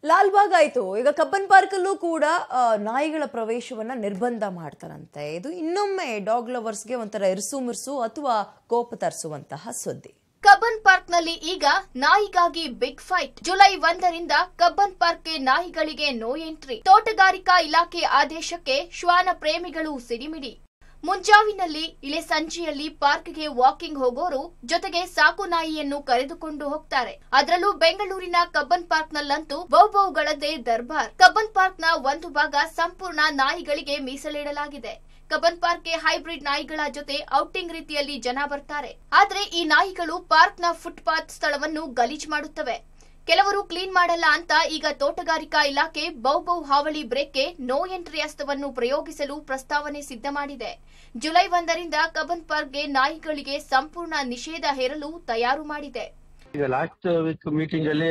ಲಾಲ್ಬಾಗ್ ಆಯ್ತು ಈಗ Cubbon park ಅಲ್ಲೂ ಕೂಡ ಆ, ನಾಯಿಗಳ ಪ್ರವೇಶವನ್ನ ನಿರ್ಬಂಧ ಮಾಡ್ತಾರಂತೆ ಇದು ಇನ್ನೊಮ್ಮೆ ಡಾಗ್ ಲವರ್ಸ್ಗೆ ಒಂಥರ ಇರ್ಸು ಮಿರ್ಸು ಅಥವಾ ಕೋಪ ತರಿಸುವಂತಹ ಸುದ್ದಿ ಕಬ್ಬನ್ ಪಾರ್ಕ್ನಲ್ಲಿ ಈಗ ನಾಯಿಗಾಗಿ ಬಿಗ್ ಫೈಟ್ ಜುಲೈ ಒಂದರಿಂದ ಕಬ್ಬನ್ ಪಾರ್ಕ್ಗೆ ನಾಯಿಗಳಿಗೆ ನೋ ಎಂಟ್ರಿ ತೋಟಗಾರಿಕಾ ಇಲಾಖೆ ಆದೇಶಕ್ಕೆ ಶ್ವಾನ ಪ್ರೇಮಿಗಳು ಸಿಡಿಮಿಡಿ ಮುಂಜಾವಿನಲ್ಲಿ ಇಳೆ ಸಂಜೆಯಲ್ಲಿ ಪಾರ್ಕ್ಗೆ ವಾಕಿಂಗ್ ಹೋಗೋರು ಜೊತೆಗೆ ಸಾಕು ನಾಯಿಯನ್ನು ಕರೆದುಕೊಂಡು ಹೋಗ್ತಾರೆ ಅದರಲ್ಲೂ ಬೆಂಗಳೂರಿನ ಕಬ್ಬನ್ ಪಾರ್ಕ್ನಲ್ಲಂತೂ ಬಹುಬಹುಗಳದ್ದೇ ದರ್ಬಾರ್ ಕಬ್ಬನ್ ಪಾರ್ಕ್ನ ಒಂದು ಭಾಗ ಸಂಪೂರ್ಣ ನಾಯಿಗಳಿಗೆ ಮೀಸಲಿಡಲಾಗಿದೆ ಕಬ್ಬನ್ ಪಾರ್ಕ್ಗೆ ಹೈಬ್ರಿಡ್ ನಾಯಿಗಳ ಜೊತೆ ಔಟಿಂಗ್ ರೀತಿಯಲ್ಲಿ ಜನ ಬರ್ತಾರೆ ಆದ್ರೆ ಈ ನಾಯಿಗಳು ಪಾರ್ಕ್ನ ಫುಟ್ಪಾತ್ ಸ್ಥಳವನ್ನು ಗಲೀಜ್ ಮಾಡುತ್ತವೆ ಕೆಲವರು ಕ್ಲೀನ್ ಮಾಡಲ್ಲ ಅಂತ ಈಗ ತೋಟಗಾರಿಕಾ ಇಲಾಖೆ ಬೌಬೌ ಹಾವಳಿ ಬ್ರೇಕ್ಗೆ ನೋ ಎಂಟ್ರಿ ಹಸ್ತವನ್ನು ಪ್ರಯೋಗಿಸಲು ಪ್ರಸ್ತಾವನೆ ಸಿದ್ಧ ಮಾಡಿದೆ ಜುಲೈ ಒಂದರಿಂದ ಕಬ್ಬನ್ ಪಾರ್ಕ್ಗೆ ನಾಯಿಗಳಿಗೆ ಸಂಪೂರ್ಣ ನಿಷೇಧ ಹೇರಲು ತಯಾರು ಮಾಡಿದೆ ಈಗ ಲಾಸ್ಟ್ ವೀಕ್ ಮೀಟಿಂಗ್ ಅಲ್ಲಿ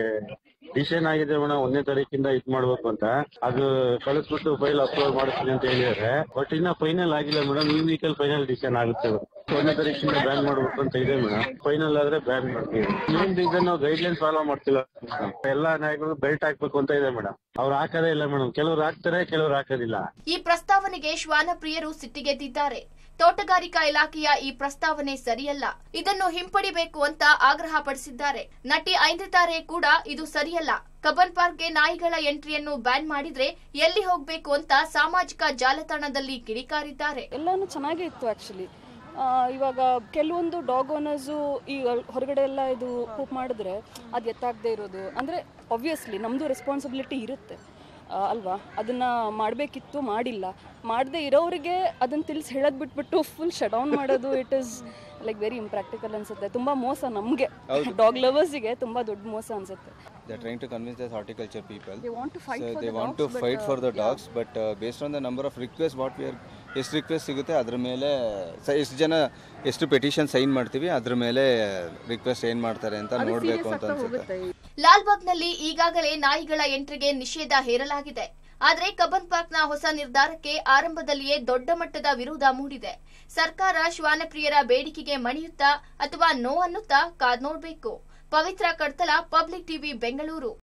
ಡಿಸಿಷನ್ ಆಗಿದೆ ಮೇಡಮ್ ಒಂದನೇ ತಾರೀಕಿಂದ ಇದ್ ಮಾಡ್ಬೇಕು ಅಂತ ಅದು ಕಳಿಸ್ಬಿಟ್ಟು ಫೈಲ್ ಅಪ್ಲೋಡ್ ಮಾಡಿಸ್ತೀನಿ ಅಂತ ಹೇಳಿದ್ದಾರೆ ಬಟ್ ಇನ್ನ ಫೈನಲ್ ಆಗಿಲ್ಲ ಮೇಡಮ್ ಈ ವೀಕಲ್ಲಿ ಫೈನಲ್ ಡಿಸಿಷನ್ ಆಗುತ್ತೆ madam. ಒಂದನೇ ತಾರೀಕಿಂದ ಬ್ಯಾನ್ ಮಾಡ್ಬೇಕು ಅಂತ ಇದೆ ಮೇಡಮ್ ಫೈನಲ್ ಆದ್ರೆ ಬ್ಯಾನ್ ಮಾಡ್ತೀವಿ ಏನ್ ರೀಸನ್ ನಾವು ಗೈಡ್ ಲೈನ್ ಫಾಲೋ ಮಾಡ್ತಿಲ್ಲ madam. ಎಲ್ಲಾ ನಾಯಿಗಳು ಬೆಲ್ಟ್ ಹಾಕ್ಬೇಕು ಅಂತ ಇದೆ ಮೇಡಮ್ ಅವ್ರು ಹಾಕೋದೇ ಇಲ್ಲ ಮೇಡಮ್ ಕೆಲವ್ರು ಹಾಕ್ತಾರೆ ಕೆಲವ್ರು ಹಾಕೋದಿಲ್ಲ ಈ ಪ್ರಸ್ತಾವನೆಗೆ ಶ್ವಾನಪ್ರಿಯರು ಸಿಟ್ಟಿಗೆದ್ದಿದ್ದಾರೆ ತೋಟಗಾರಿಕಾ ಇಲಾಖೆಯ ಈ ಪ್ರಸ್ತಾವನೆ ಸರಿಯಲ್ಲ ಇದನ್ನು ಹಿಂಪಡಿಬೇಕು ಅಂತ ಆಗ್ರಹ ಪಡಿಸಿದ್ದಾರೆ ನಟಿ ಐಂದ್ರಿತಾರೆ ಕೂಡ ಇದು ಸರಿಯಲ್ಲ ಕಬ್ಬನ್ ಪಾರ್ಕ್ಗೆ ನಾಯಿಗಳ ಎಂಟ್ರಿಯನ್ನು ಬ್ಯಾನ್ ಮಾಡಿದ್ರೆ ಎಲ್ಲಿ ಹೋಗ್ಬೇಕು ಅಂತ ಸಾಮಾಜಿಕ ಜಾಲತಾಣದಲ್ಲಿ ಕಿಡಿಕಾರಿದ್ದಾರೆ ಎಲ್ಲಾನು ಚೆನ್ನಾಗೇ ಇತ್ತು ಆ್ಯಕ್ಚುಲಿ ಇವಾಗ ಕೆಲವೊಂದು ಡಾಗ್ ಓನರ್ಸು ಈ ಹೊರಗಡೆ ಎಲ್ಲ ಇದು ಪೂಪ್ ಮಾಡಿದ್ರೆ ಅದು ಎತ್ತಾಗದೇ ಇರೋದು ಅಂದರೆ ಆಬ್ವಿಯಸ್ಲಿ ನಮ್ಮದು ರೆಸ್ಪಾನ್ಸಿಬಿಲಿಟಿ ಇರುತ್ತೆ ಆ, ಅಲ್ವಾ ಅದನ್ನು ಮಾಡಬೇಕಿತ್ತು ಮಾಡಿಲ್ಲ ಮಾಡದೇ ಇರೋರಿಗೆ ಅದನ್ನು ತಿಳಿಸಿ ಹೇಳೋದು ಬಿಟ್ಬಿಟ್ಟು ಫುಲ್ ಶಟ್ ಡೌನ್ ಮಾಡೋದು it is like very impractical ಅನಿಸುತ್ತೆ ತುಂಬ ಮೋಸ ನಮಗೆ ಡಾಗ್ ಲವರ್ಸಿಗೆ ತುಂಬ ದೊಡ್ಡ ಮೋಸ ಅನಿಸುತ್ತೆ They're trying to convince the horticulture people. They want to fight so for they the want dogs, to but, fight uh, for the yeah. dogs, but uh, based on the number of requests, what we are ಎಷ್ಟು request ಸಿಗುತ್ತೆ ಅದ್ರ ಮೇಲೆ ಸ- ಎಷ್ಟು ಜನ ಎಷ್ಟು petition sign ಮಾಡ್ತೀವಿ ಅದ್ರ ಮೇಲೆ ರಿಕ್ವೆಸ್ಟ್ ಏನು ಮಾಡ್ತಾರೆ ಅಂತ ನೋಡಬೇಕು ಅಂತ ಅನ್ಸುತ್ತೆ ಲಾಲ್ಬಾಗ್ನಲ್ಲಿ ಈಗಾಗಲೇ ನಾಯಿಗಳ ಎಂಟ್ರಿಗೆ ನಿಷೇಧ ಹೇರಲಾಗಿದೆ ಆದರೆ ಕಬ್ಬನ್ ಪಾರ್ಕ್ನ ಹೊಸ ನಿರ್ಧಾರಕ್ಕೆ ಆರಂಭದಲ್ಲಿಯೇ ದೊಡ್ಡ ಮಟ್ಟದ ವಿರೋಧ ಮೂಡಿದೆ ಸರ್ಕಾರ ಶ್ವಾನಪ್ರಿಯರ ಬೇಡಿಕೆಗೆ ಮಣಿಯುತ್ತಾ ಅಥವಾ ನೋ ಅನ್ನುತ್ತಾ ಕಾದ್ ನೋಡ್ಬೇಕು ಪವಿತ್ರ ಕಡ್ತಲ ಪಬ್ಲಿಕ್ ಟಿವಿ ಬೆಂಗಳೂರು